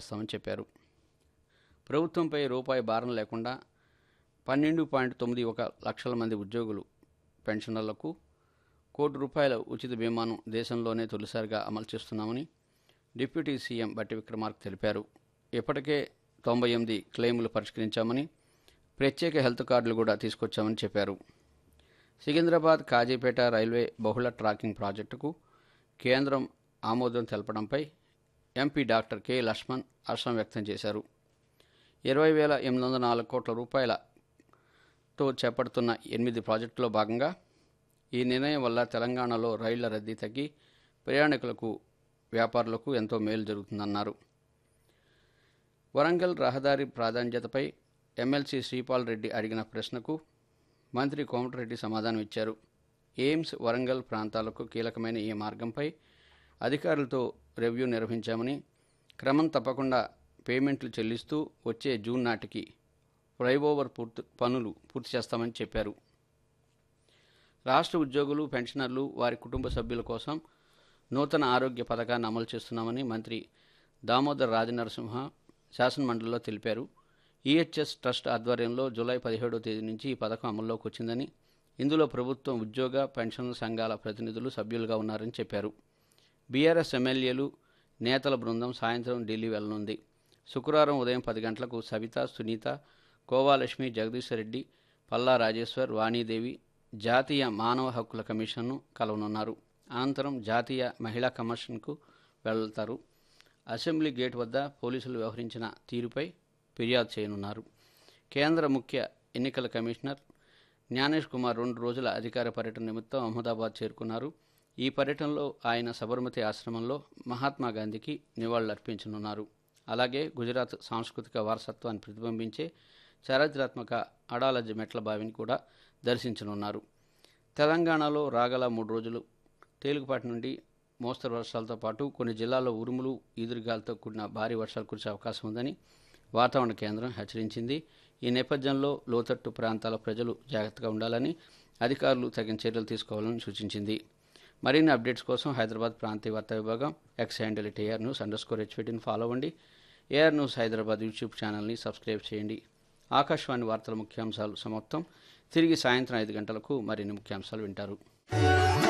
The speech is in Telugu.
చేస్తామని చెప్పారు ప్రభుత్వంపై రూపాయి భారం లేకుండా పన్నెండు పాయింట్ తొమ్మిది ఒక లక్షల మంది ఉద్యోగులు పెన్షనర్లకు కోటి రూపాయల ఉచిత బీమాను దేశంలోనే తొలిసారిగా అమలు చేస్తున్నామని డిప్యూటీ సీఎం బట్టి విక్రమార్క తెలిపారు ఇప్పటికే తొంభై ఎనిమిది క్లెయిములు పరిష్కరించామని ప్రత్యేక హెల్త్ కార్డులు కూడా తీసుకొచ్చామని చెప్పారు సికింద్రాబాద్ కాజీపేట రైల్వే బహుళ ట్రాకింగ్ ప్రాజెక్టుకు కేంద్రం ఆమోదం తెలపడంపై ఎంపీ డాక్టర్ కె లక్ష్మణ్ హర్షం వ్యక్తం చేశారు ఇరవై వేల ఎనిమిది వందల నాలుగు కోట్ల రూపాయలతో చేపడుతున్న ఎనిమిది ప్రాజెక్టులో భాగంగా ఈ నిర్ణయం వల్ల తెలంగాణలో రైళ్ల రద్దీ తగ్గి ప్రయాణికులకు వ్యాపారులకు ఎంతో మేలు జరుగుతుందన్నారు వరంగల్ రహదారి ప్రాధాన్యతపై ఎమ్మెల్సీ శ్రీపాల్ రెడ్డి అడిగిన ప్రశ్నకు మంత్రి కోమటిరెడ్డి సమాధానం ఇచ్చారు ఎయిమ్స్ వరంగల్ ప్రాంతాలకు కీలకమైన ఈ మార్గంపై అధికారులతో రివ్యూ నిర్వహించామని క్రమం తప్పకుండా పేమెంట్లు చెల్లిస్తూ వచ్చే జూన్ నాటికి ఫ్లైఓవర్ పూర్తి పనులు పూర్తి చేస్తామని చెప్పారు రాష్ట్ర ఉద్యోగులు పెన్షనర్లు వారి కుటుంబ సభ్యుల కోసం నూతన ఆరోగ్య పథకాన్ని అమలు చేస్తున్నామని మంత్రి దామోదర్ రాజనరసింహ శాసనమండలిలో తెలిపారు ఈహెచ్ఎస్ ట్రస్ట్ ఆధ్వర్యంలో జూలై పదిహేడో తేదీ నుంచి ఈ పథకం అమల్లోకి వచ్చిందని ఇందులో ప్రభుత్వం ఉద్యోగ పెన్షన్ సంఘాల ప్రతినిధులు సభ్యులుగా ఉన్నారని చెప్పారు బీఆర్ఎస్ ఎమ్మెల్యేలు నేతల బృందం సాయంత్రం ఢిల్లీ వెళ్లనుంది శుక్రవారం ఉదయం పది గంటలకు సవిత సునీత కోవాలక్ష్మి జగదీశ్వర్ రెడ్డి పల్లా రాజేశ్వర్ వాణీదేవి జాతీయ మానవ హక్కుల కమిషన్ను కలవనున్నారు అనంతరం జాతీయ మహిళా కమిషన్కు వెళ్తారు అసెంబ్లీ గేట్ వద్ద పోలీసులు వ్యవహరించిన తీరుపై ఫిర్యాదు చేయనున్నారు కేంద్ర ముఖ్య ఎన్నికల కమిషనర్ జ్ఞానేష్ కుమార్ రెండు రోజుల అధికార పర్యటన నిమిత్తం అహ్మదాబాద్ చేరుకున్నారు ఈ పర్యటనలో ఆయన సబర్మతి ఆశ్రమంలో మహాత్మా గాంధీకి నివాళులర్పించనున్నారు అలాగే గుజరాత్ సాంస్కృతిక వారసత్వాన్ని ప్రతిబింబించే చారిత్రాత్మక అడాలజ్జ మెట్ల బావిని కూడా దర్శించనున్నారు తెలంగాణలో రాగల మూడు రోజులు తేలికపాటి నుండి మోస్తరు వర్షాలతో పాటు కొన్ని జిల్లాల్లో ఉరుములు ఈదురుగాలతో కూడిన భారీ వర్షాలు కురిసే అవకాశం ఉందని వాతావరణ కేంద్రం హెచ్చరించింది ఈ నేపథ్యంలో లోతట్టు ప్రాంతాల ప్రజలు జాగ్రత్తగా ఉండాలని అధికారులు తగిన చర్యలు తీసుకోవాలని సూచించింది మరిన్ని అప్డేట్స్ కోసం హైదరాబాద్ ప్రాంతీయ వార్తా విభాగం X handle AIR news underscore హెచ్వీటీని ఫాలో అవ్వండి ఏఆర్ న్యూస్ హైదరాబాద్ యూట్యూబ్ ఛానల్ని సబ్స్క్రైబ్ చేయండి ఆకాశవాణి వార్తల ముఖ్యాంశాలు సమాప్తం తిరిగి సాయంత్రం ఐదు గంటలకు మరిన్ని ముఖ్యాంశాలు వింటారు